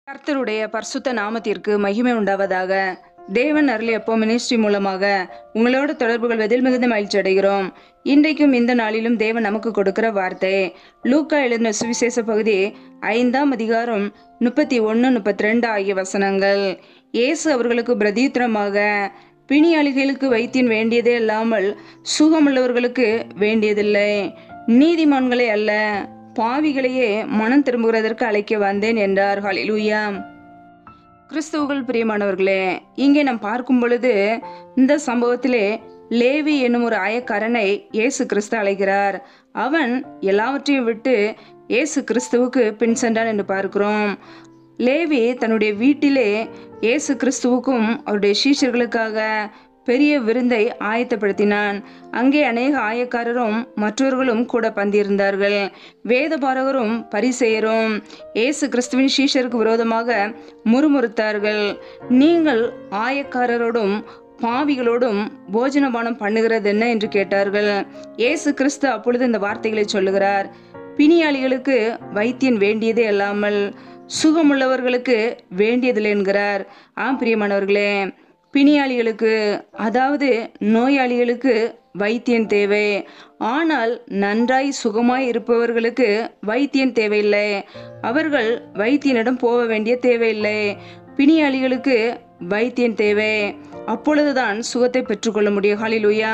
கர்த்தருடைய பரிசுத்த நாமத்திற்கு மகிமை உண்டாவதாக தேவன் அருளி அப்போ மினிஸ்ட்ரி மூலமாக உங்களோட தொடர்பு கொள்வதில் மிகுந்த மகிழ்ச்சி அடைகிறோம் இன்றைக்கும் இந்த நாளிலும் தேவன் நமக்கு கொடுக்கிற வார்த்தை லூக்கா எழுதின சுவிசேஷ பகுதி ஐந்தாம் அதிகாரம் முப்பத்தி ஒன்று முப்பத்தி ரெண்டு ஆகிய வசனங்கள் இயேசு அவர்களுக்கு பிரதியுத்தரமாக பிணியாளிகளுக்கு வைத்தியன் வேண்டியதே இல்லாமல் சுகமுள்ளவர்களுக்கு வேண்டியதில்லை நீதிமான்களே அல்ல பாவிகளையே மனம் திரும்புகிறதற்கு அழைக்க வந்தேன் என்றார் ஹalleluya கிறிஸ்துவுகள் பிரியமானவர்களே இங்கே நாம் பார்க்கும் பொழுது இந்த சம்பவத்திலே லேவி என்னும் ஒரு ஆயக்காரனை இயேசு கிறிஸ்து அழைக்கிறார் அவன் எல்லாவற்றையும் விட்டு இயேசு கிறிஸ்துவுக்கு பின் சென்றான் என்று பார்க்கிறோம் லேவி தன்னுடைய வீட்டிலே இயேசு கிறிஸ்துவுக்கும் அவருடைய சீஷர்களுக்காக பெரிய விருந்தை ஆயத்தப்படுத்தினான் அங்கே அநேக ஆயக்காரரும் மற்றவர்களும் கூட பந்திருந்தார்கள் வேதபாரகரும் பரிசெயரும் இயேசு கிறிஸ்துவின் சீஷருக்கு விரோதமாக முறுமுறுத்தார்கள் நீங்கள் ஆயக்காரரோடும் பாவிகளோடும் போஜனபானம் பண்ணுகிறது என்ன என்று கேட்டார்கள் இயேசு கிறிஸ்து அப்பொழுது இந்த வார்த்தைகளை சொல்லுகிறார் பிணியாளிகளுக்கு வைத்தியன் வேண்டியதே அல்லாமல் சுகமுள்ளவர்களுக்கு வேண்டியதில்லை என்கிறார் ஆம் பிரியமானவர்களே பிணியாளிகளுக்கு அதாவது நோயாளிகளுக்கு வைத்தியன் தேவை ஆனால் நன்றாய் சுகமாய் இருப்பவர்களுக்கு வைத்தியன் தேவையில்லை அவர்கள் வைத்தியனிடம் போக வேண்டிய தேவையில்லை பிணியாளிகளுக்கு வைத்தியன் தேவை அப்பொழுதுதான் சுகத்தை பெற்றுக்கொள்ள முடியும் ஹalleluya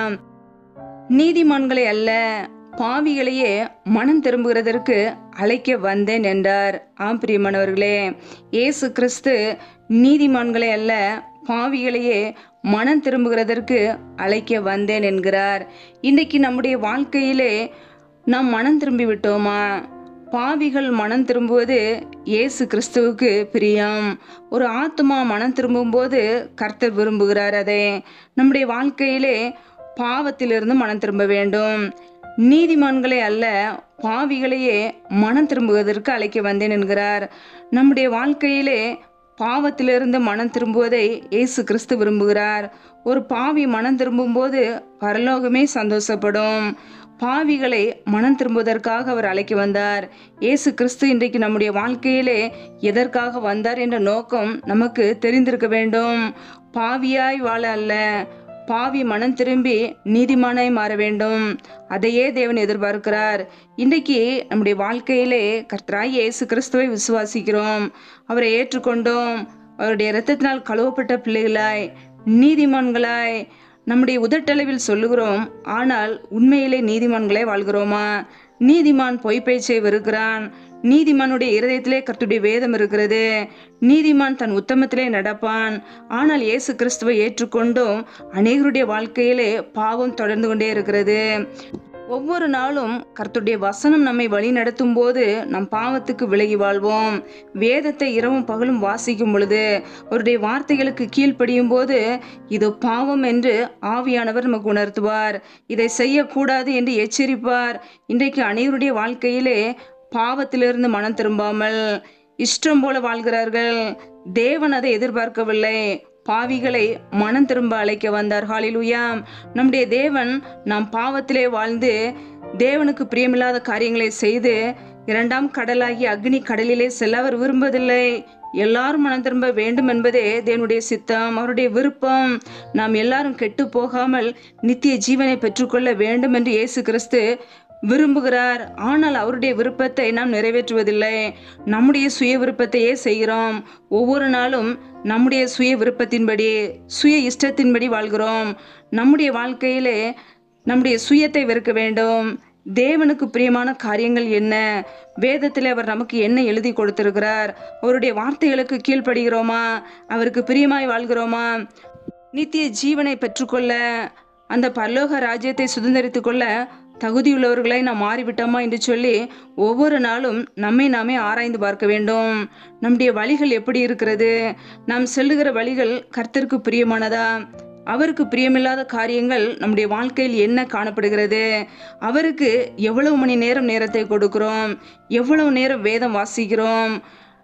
நீதிமான்களை அல்ல பாவிகளையே மனம் திரும்புகிறதற்கு அழைக்க வந்தேன் என்றார் ஆம் பிரியமானவர்களே இயேசு கிறிஸ்து நீதிமான்களை அல்ல பாவிகளையே மனம் திரும்புகிறதற்கு அழைக்க வந்தேன் என்கிறார் இன்றைக்கு நம்முடைய வாழ்க்கையிலே நாம் மனம் திரும்பி விட்டோமா பாவிகள் மனம் திரும்புவது இயேசு கிறிஸ்துவுக்கு பிரியம் ஒரு ஆத்மா மனம் திரும்பும்போது கர்த்தர் விரும்புகிறார் அதை நம்முடைய வாழ்க்கையிலே பாவத்திலிருந்து மனம் திரும்ப வேண்டும் நீதிமான்களை அல்ல பாவிகளையே மனம் திரும்புவதற்கு அழைக்க வந்தேன் என்கிறார் நம்முடைய வாழ்க்கையிலே பாவத்திலிருந்து மனம் திரும்புவதை இயேசு கிறிஸ்து விரும்புகிறார் ஒரு பாவி மனம் திரும்பும்போது பரலோகமே சந்தோஷப்படும் பாவிகளை மனம் திரும்புவதற்காக அவர் அழைக்க வந்தார் இயேசு கிறிஸ்து இன்றைக்கு நம்முடைய வாழ்க்கையிலே எதற்காக வந்தார் என்ற நோக்கம் நமக்கு தெரிந்திருக்க வேண்டும் பாவியாய் வாழ அல்ல பாவி மனம் திரும்பி நீதிமானாய் மாற வேண்டும் அதையே தேவன் எதிர்பார்க்கிறார் இன்றைக்கு நம்முடைய வாழ்க்கையிலே கர்த்தராய் இயேசு கிறிஸ்துவை விசுவாசிக்கிறோம் அவரை ஏற்றுக்கொண்டோம் அவருடைய இரத்தத்தினால் கழுவப்பட்ட பிள்ளைகளாய் நீதிமான்களாய் நம்முடைய உதட்டளவில் சொல்லுகிறோம் ஆனால் உண்மையிலே நீதிமான்களே வாழ்கிறோமா நீதிமான் பொய் பேச்சை வெறுக்கிறான் நீதிமானுடைய இருதயத்திலே கர்த்துடைய வேதம் இருக்கிறது நீதிமான் தன் உத்தமத்திலே நடப்பான் ஆனால் இயேசு கிறிஸ்துவை ஏற்றுக்கொண்டும் அநேகருடைய வாழ்க்கையிலே பாவம் தொடர்ந்து கொண்டே இருக்கிறது ஒவ்வொரு நாளும் கர்த்தருடைய வசனம் நம்மை வழி நடத்தும் போது நம் பாவத்துக்கு விலகி வாழ்வோம் வேதத்தை இரவும் பகலும் வாசிக்கும் பொழுது அவருடைய வார்த்தைகளுக்கு கீழ்ப்படியும் போது இது பாவம் என்று ஆவியானவர் நமக்கு உணர்த்துவார் இதை செய்யக்கூடாது என்று எச்சரிப்பார் இன்றைக்கு அனைவருடைய வாழ்க்கையிலே பாவத்திலிருந்து மனம் திரும்பாமல் இஷ்டம் போல வாழ்கிறார்கள் தேவன் அதை எதிர்பார்க்கவில்லை பாவிகளை மனம் திரும்ப அழைக்க வந்தார் ஹாலிலுயா நம்முடைய தேவன் நாம் பாவத்திலே வாழ்ந்து தேவனுக்கு பிரியமில்லாத காரியங்களை செய்து இரண்டாம் கடலாகி அக்னி கடலிலே செல்ல அவர் விரும்பதில்லை எல்லாரும் மனம் திரும்ப வேண்டும் என்பதே தேவனுடைய சித்தம் அவருடைய விருப்பம் நாம் எல்லாரும் கெட்டு போகாமல் நித்திய ஜீவனை பெற்றுக்கொள்ள வேண்டும் என்று இயேசு கிறிஸ்து விரும்புகிறார் ஆனால் அவருடைய விருப்பத்தை நாம் நிறைவேற்றுவதில்லை நம்முடைய சுய விருப்பத்தையே செய்கிறோம் ஒவ்வொரு நாளும் நம்முடைய சுய விருப்பத்தின்படி சுய இஷ்டத்தின்படி வாழ்கிறோம் நம்முடைய வாழ்க்கையிலே நம்முடைய சுயத்தை வெறுக்க வேண்டும் தேவனுக்கு பிரியமான காரியங்கள் என்ன வேதத்தில் அவர் நமக்கு என்ன எழுதி கொடுத்திருக்கிறார் அவருடைய வார்த்தைகளுக்கு கீழ்ப்படுகிறோமா அவருக்கு பிரியமாய் வாழ்கிறோமா நித்திய ஜீவனை பெற்றுக்கொள்ள அந்த பரலோக ராஜ்யத்தை சுதந்திரித்துக் கொள்ள தகுதியுள்ளவர்களை நாம் மாறிவிட்டோமா என்று சொல்லி ஒவ்வொரு நாளும் நம்மை நாமே ஆராய்ந்து பார்க்க வேண்டும் நம்முடைய வழிகள் எப்படி இருக்கிறது நாம் செல்லுகிற வழிகள் கர்த்தருக்கு பிரியமானதா அவருக்கு பிரியமில்லாத காரியங்கள் நம்முடைய வாழ்க்கையில் என்ன காணப்படுகிறது அவருக்கு எவ்வளவு மணி நேரம் நேரத்தை கொடுக்கிறோம் எவ்வளவு நேரம் வேதம் வாசிக்கிறோம்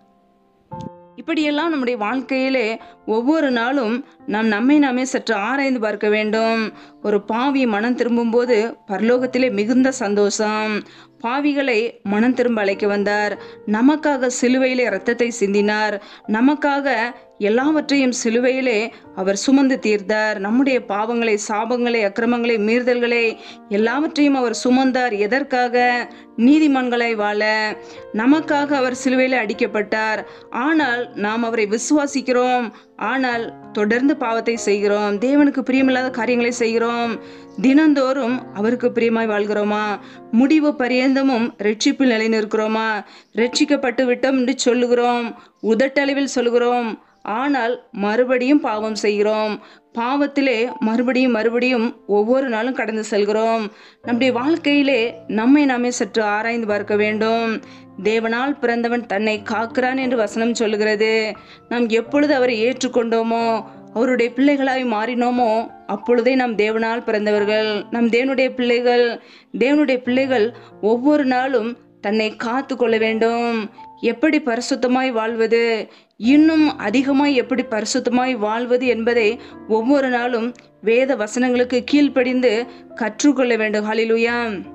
இப்படியெல்லாம் நம்முடைய வாழ்க்கையிலே ஒவ்வொரு நாளும் நாம் நம்மை நாமே சற்று ஆராய்ந்து பார்க்க வேண்டும் ஒரு பாவி மனம் திரும்பும்போது பரலோகத்திலே மிகுந்த சந்தோஷம் பாவிகளை மனம் திரும்ப அழைக்க வந்தார் நமக்காக சிலுவையிலே இரத்தத்தை சிந்தினார் நமக்காக எல்லாவற்றையும் சிலுவையிலே அவர் சுமந்து தீர்த்தார் நம்முடைய பாவங்களை சாபங்களை அக்கிரமங்களை மீறுதல்களை எல்லாவற்றையும் அவர் சுமந்தார் எதற்காக நீதிமான்களாய் வாழ நமக்காக அவர் சிலுவையில் அடிக்கப்பட்டார் ஆனால் நாம் அவரை விசுவாசிக்கிறோம் ஆனால் தொடர்ந்து பாவத்தை செய்கிறோம் தேவனுக்கு பிரியமில்லாத காரியங்களை செய்கிறோம் தினந்தோறும் அவருக்கு பிரியமாய் வாழ்கிறோமா முடிவு பரியந்தமும் ரட்சிப்பில் நிலை நிற்கிறோமா ரட்சிக்கப்பட்டு விட்டோம் என்று சொல்லுகிறோம் உதட்டளவில் சொல்லுகிறோம் ஆனால் மறுபடியும் பாவம் செய்கிறோம் பாவத்திலே மறுபடியும் மறுபடியும் ஒவ்வொரு நாளும் கடந்து செல்கிறோம் நம்முடைய வாழ்க்கையிலே நம்மை நாமே சற்று ஆராய்ந்து பார்க்க வேண்டும் தேவனால் பிறந்தவன் தன்னை காக்கிறான் என்று வசனம் சொல்லுகிறது நாம் எப்பொழுது அவரை ஏற்றுக்கொண்டோமோ அவருடைய பிள்ளைகளாய் மாறினோமோ அப்பொழுதே நாம் தேவனால் பிறந்தவர்கள் நம் தேவனுடைய பிள்ளைகள் தேவனுடைய பிள்ளைகள் ஒவ்வொரு நாளும் தன்னை காத்து கொள்ள வேண்டும் எப்படி பரிசுத்தமாய் வாழ்வது இன்னும் அதிகமாய் எப்படி பரிசுத்தமாய் வாழ்வது என்பதை ஒவ்வொரு நாளும் வேத வசனங்களுக்கு கீழ்ப்படிந்து கற்றுக்கொள்ள வேண்டும் ஹலிலுயா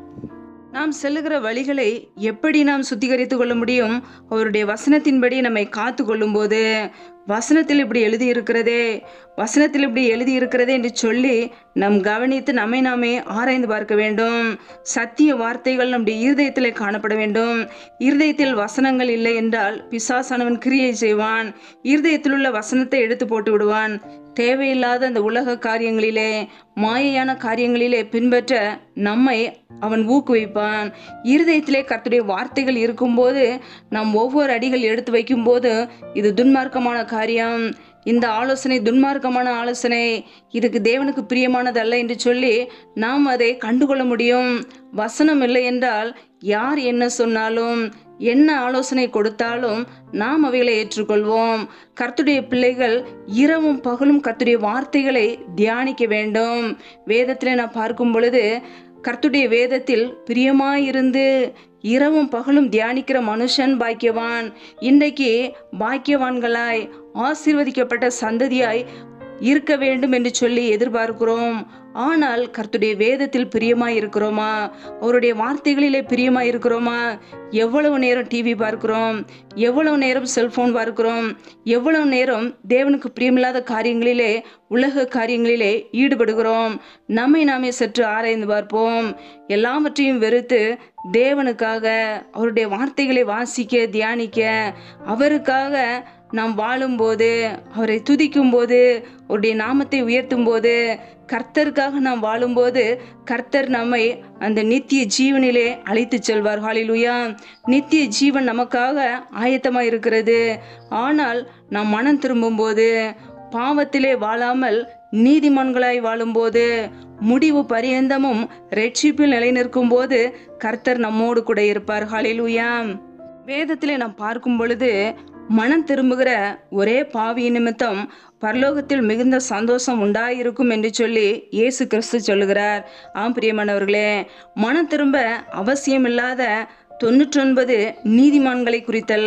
நாம் செல்லுகிற வழிகளை எப்படி நாம் சுத்திகரித்து கொள்ள முடியும் அவருடைய வசனத்தின்படி நம்மை காத்து கொள்ளும்போது வசனத்தில் இப்படி எழுதி இருக்கிறதே வசனத்தில் இப்படி எழுதி இருக்கிறதே என்று சொல்லி நம் கவனித்து நம்மை நாமே ஆராய்ந்து பார்க்க வேண்டும் சத்திய வார்த்தைகள் நம்முடைய இருதயத்தில் காணப்பட வேண்டும் இருதயத்தில் வசனங்கள் இல்லை என்றால் பிசாசானவன் கிரியை செய்வான் இருதயத்தில் உள்ள வசனத்தை எடுத்து போட்டு விடுவான் தேவையில்லாத அந்த உலக காரியங்களிலே மாயையான காரியங்களிலே பின்பற்ற நம்மை அவன் ஊக்குவிப்பான் இருதயத்திலே கர்த்தருடைய வார்த்தைகள் இருக்கும்போது நாம் ஒவ்வொரு அடிகள் எடுத்து வைக்கும்போது இது துன்மார்க்கமான காரியம் இந்த ஆலோசனை துன்மார்க்கமான ஆலோசனை இதுக்கு தேவனுக்கு பிரியமானதல்ல என்று சொல்லி நாம் அதை கண்டுகொள்ள முடியும் வசனம் இல்லை என்றால் யார் என்ன சொன்னாலும் என்ன ஆலோசனை கொடுத்தாலும் நாம் அவைகளை ஏற்றுக்கொள்வோம் கர்த்துடைய பிள்ளைகள் இரவும் பகலும் கர்த்துடைய வார்த்தைகளை தியானிக்க வேண்டும் வேதத்தில் நான் பார்க்கும் பொழுது கர்த்துடைய வேதத்தில் பிரியமாயிருந்து இரவும் பகலும் தியானிக்கிற மனுஷன் பாக்கியவான் இன்றைக்கு பாக்கியவான்களாய் ஆசீர்வதிக்கப்பட்ட சந்ததியாய் இருக்க வேண்டும் என்று சொல்லி எதிர்பார்க்கிறோம் ஆனால் கர்த்துடைய வேதத்தில் பிரியமாய் இருக்கிறோமா அவருடைய வார்த்தைகளிலே பிரியமாய் இருக்கிறோமா எவ்வளவு நேரம் டிவி பார்க்கிறோம் எவ்வளவு நேரம் செல்போன் பார்க்கிறோம் எவ்வளவு நேரம் தேவனுக்கு பிரியமில்லாத காரியங்களிலே உலக காரியங்களிலே ஈடுபடுகிறோம் நம்மை நாமே சற்று ஆராய்ந்து பார்ப்போம் எல்லாவற்றையும் வெறுத்து தேவனுக்காக அவருடைய வார்த்தைகளை வாசிக்க தியானிக்க அவருக்காக நாம் வாழும்போது அவரை துதிக்கும் போது அவருடைய நாமத்தை உயர்த்தும் போது கர்த்தருக்காக நாம் வாழும்போது கர்த்தர் நம்மை அந்த நித்திய ஜீவனிலே அழைத்து செல்வார் ஹாலிலுயா நித்திய ஜீவன் நமக்காக ஆயத்தமாக இருக்கிறது ஆனால் நாம் மனம் திரும்பும்போது பாவத்திலே வாழாமல் நீதிமான்களாய் வாழும்போது முடிவு பரியந்தமும் ரட்சிப்பில் நிலை நிற்கும் போது கர்த்தர் நம்மோடு கூட இருப்பார் ஹாலிலுயா வேதத்திலே நாம் பார்க்கும் பொழுது மனம் திரும்புகிற ஒரே பாவி நிமித்தம் பரலோகத்தில் மிகுந்த சந்தோஷம் உண்டாயிருக்கும் என்று சொல்லி இயேசு கிறிஸ்து சொல்லுகிறார் ஆம் பிரியமானவர்களே மனம் திரும்ப அவசியமில்லாத தொண்ணூற்றொன்பது நீதிமான்களை குறித்தல்ல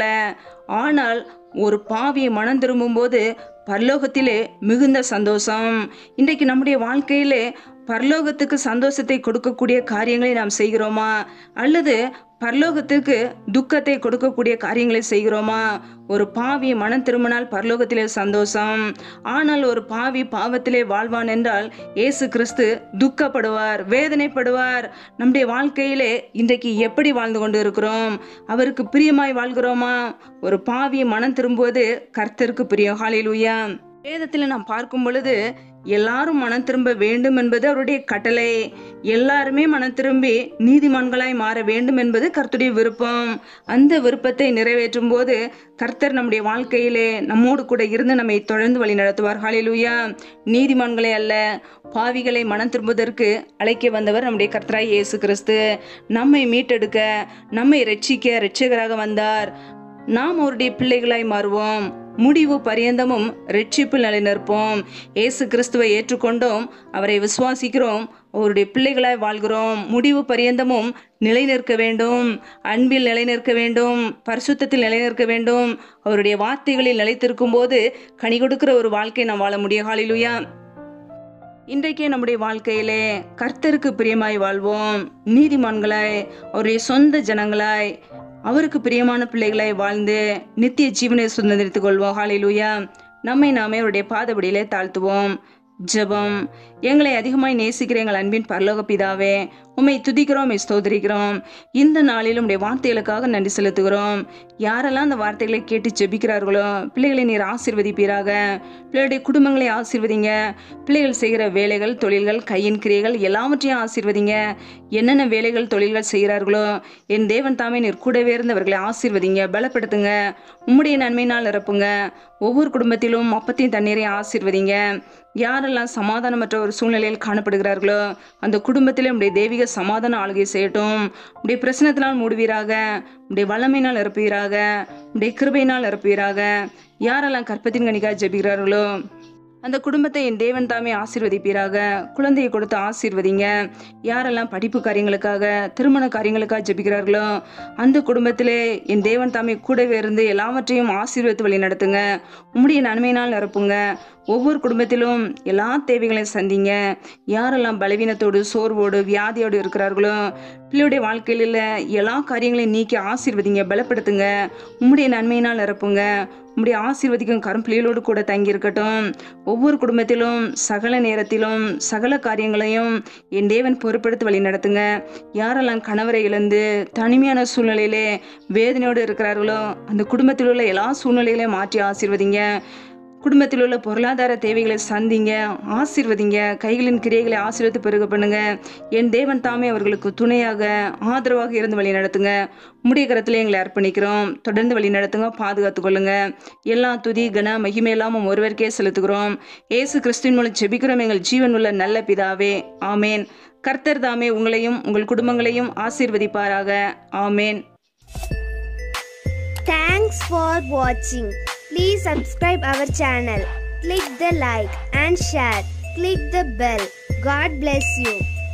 ஆனால் ஒரு பாவியை மனம் திரும்பும்போது பரலோகத்திலே மிகுந்த சந்தோஷம் இன்றைக்கு நம்முடைய வாழ்க்கையிலே பரலோகத்துக்கு சந்தோஷத்தை கொடுக்கக்கூடிய காரியங்களை நாம் செய்கிறோமா அல்லது பரலோகத்துக்கு துக்கத்தை கொடுக்கக்கூடிய காரியங்களை செய்கிறோமா ஒரு பாவி மனம் திரும்பினால் பரலோகத்திலே சந்தோஷம் ஆனால் ஒரு பாவி பாவத்திலே வாழ்வான் என்றால் இயேசு கிறிஸ்து துக்கப்படுவார் வேதனைப்படுவார் நம்முடைய வாழ்க்கையிலே இன்றைக்கு எப்படி வாழ்ந்து கொண்டு இருக்கிறோம் அவருக்கு பிரியமாய் வாழ்கிறோமா ஒரு பாவி மனம் திரும்புவது கர்த்தருக்கு பிரியம் ஹாலிலுயா வேதத்தில் நாம் பார்க்கும் பொழுது எல்லாரும் மனம் திரும்ப வேண்டும் என்பது அவருடைய கட்டளை எல்லாருமே மனம் திரும்பி நீதிமான்களாய் மாற வேண்டும் என்பது கர்த்தருடைய விருப்பம் அந்த விருப்பத்தை நிறைவேற்றும் போது கர்த்தர் நம்முடைய வாழ்க்கையிலே நம்மோடு கூட இருந்து நம்மை தொடர்ந்து வழி நடத்துவார் ஹாலிலுயா நீதிமான்களை அல்ல பாவிகளை மனம் திரும்புவதற்கு அழைக்க வந்தவர் நம்முடைய கர்த்தராய் இயேசு கிறிஸ்து நம்மை மீட்டெடுக்க நம்மை ரட்சிக்க ரட்சகராக வந்தார் நாம் அவருடைய பிள்ளைகளாய் மாறுவோம் முடிவு பரியந்தமும் ரட்சிப்பில் நிலைநிற்போம் இயேசு கிறிஸ்துவை ஏற்றுக்கொண்டோம் அவரை விசுவாசிக்கிறோம் அவருடைய பிள்ளைகளாய் வாழ்கிறோம் முடிவு பரியந்தமும் நிலைநிற்க வேண்டும் அன்பில் நிலைநிற்க வேண்டும் பரிசுத்தத்தில் நிலைநிற்க வேண்டும் அவருடைய வார்த்தைகளில் நிலைத்திருக்கும் போது கனி கொடுக்கிற ஒரு வாழ்க்கை நாம் வாழ முடியும் ஹாலிலுயா இன்றைக்கே நம்முடைய வாழ்க்கையிலே கர்த்தருக்கு பிரியமாய் வாழ்வோம் நீதிமான்களாய் அவருடைய சொந்த ஜனங்களாய் அவருக்கு பிரியமான பிள்ளைகளாய் வாழ்ந்து நித்திய ஜீவனை சுதந்திரித்துக் கொள்வோம் ஹalleluya நம்மை நாமே அவருடைய பாதபடியிலே தாழ்த்துவோம் ஜெபம் எங்களை அதிகமாய் நேசிக்கிற எங்கள் அன்பின் பரலோக பிதாவே உம்மை துதிக்கிறோம் உம்மை ஸ்தோத்திரிக்கிறோம் இந்த நாளிலும் உடைய வார்த்தைகளுக்காக நன்றி செலுத்துகிறோம் யாரெல்லாம் அந்த வார்த்தைகளை கேட்டு ஜெபிக்கிறார்களோ பிள்ளைகளை நீர் ஆசீர்வதிப்பீராக பிள்ளைகளுடைய குடும்பங்களை ஆசீர்வதிங்க பிள்ளைகள் செய்கிற வேலைகள் தொழில்கள் கையின் கிரியைகள் எல்லாவற்றையும் ஆசீர்வதிங்க என்னென்ன வேலைகள் தொழில்கள் செய்கிறார்களோ என் தேவன் தாமே நீர் கூடவே இருந்தவர்களை ஆசீர்வதிங்க பலப்படுத்துங்க உம்முடைய நன்மையினால் நிரப்புங்க ஒவ்வொரு குடும்பத்திலும் அப்பத்தையும் தண்ணீரையும் ஆசீர்வதிங்க யாரெல்லாம் சமாதானமற்ற ஒரு சூழ்நிலையில் காணப்படுகிறார்களோ அந்த குடும்பத்திலே உடைய தெய்வீக சமாதான ஆளுகை செய்யட்டும் உடைய பிரச்சனத்தினால் மூடுவீராக உடைய வல்லமையினால் நிரப்புவீராக உடைய கிருபையினால் நிரப்புவீராக யாரெல்லாம் கற்பத்தின் கணிக்காக ஜெபிக்கிறார்களோ அந்த குடும்பத்தை என் தேவன் தாமே ஆசீர்வதிப்பீராக குழந்தையை கொடுத்து ஆசீர்வதிங்க யாரெல்லாம் படிப்பு காரியங்களுக்காக திருமண காரியங்களுக்காக ஜெபிக்கிறார்களோ அந்த குடும்பத்திலே என் தேவன் தாமே கூடவே இருந்து எல்லாவற்றையும் ஆசீர்வதித்து வழி நடத்துங்க உம்முடைய நன்மையினால் நிரப்புங்க ஒவ்வொரு குடும்பத்திலும் எல்லா தேவைகளையும் சந்திங்க யாரெல்லாம் பலவீனத்தோடு சோர்வோடு வியாதியோடு இருக்கிறார்களோ பிள்ளையுடைய வாழ்க்கையில எல்லா காரியங்களையும் நீக்கி ஆசீர்வதிங்க பலப்படுத்துங்க உம்முடைய நன்மையினால் நிரப்புங்க உம்முடைய ஆசீர்வதிக்கும் கரும் பிள்ளைகளோடு கூட தங்கி இருக்கட்டும் ஒவ்வொரு குடும்பத்திலும் சகல நேரத்திலும் சகல காரியங்களையும் என் தேவன் பொறுப்படுத்தி வழி நடத்துங்க யாரெல்லாம் கணவரை இழந்து தனிமையான சூழ்நிலையிலே வேதனையோடு இருக்கிறார்களோ அந்த குடும்பத்தில் உள்ள எல்லா சூழ்நிலைகளையும் மாற்றி ஆசீர்வதிங்க குடும்பத்தில் உள்ள பொருளாதார தேவைகளை சந்திங்க ஆசீர்வதிங்க கைகளின் கிரியைகளை ஆசீர்வதித்து பெருக பண்ணுங்க என் தேவன் தாமே அவர்களுக்கு துணையாக ஆதரவாக இருந்து வழி நடத்துங்க முடிய கரத்தில் எங்களை அர்ப்பணிக்கிறோம் தொடர்ந்து வழி நடத்துங்க பாதுகாத்து கொள்ளுங்க எல்லா துதி கன மகிமை இல்லாமல் ஒருவருக்கே செலுத்துகிறோம் ஏசு கிறிஸ்துவின் மூலம் ஜெபிக்கிறோம் எங்கள் ஜீவன் உள்ள நல்ல பிதாவே ஆமேன் கர்த்தர் தாமே உங்களையும் உங்கள் குடும்பங்களையும் ஆசீர்வதிப்பாராக ஆமேன் Thanks for watching. Please subscribe our channel. Click the like and share. Click the bell. God bless you.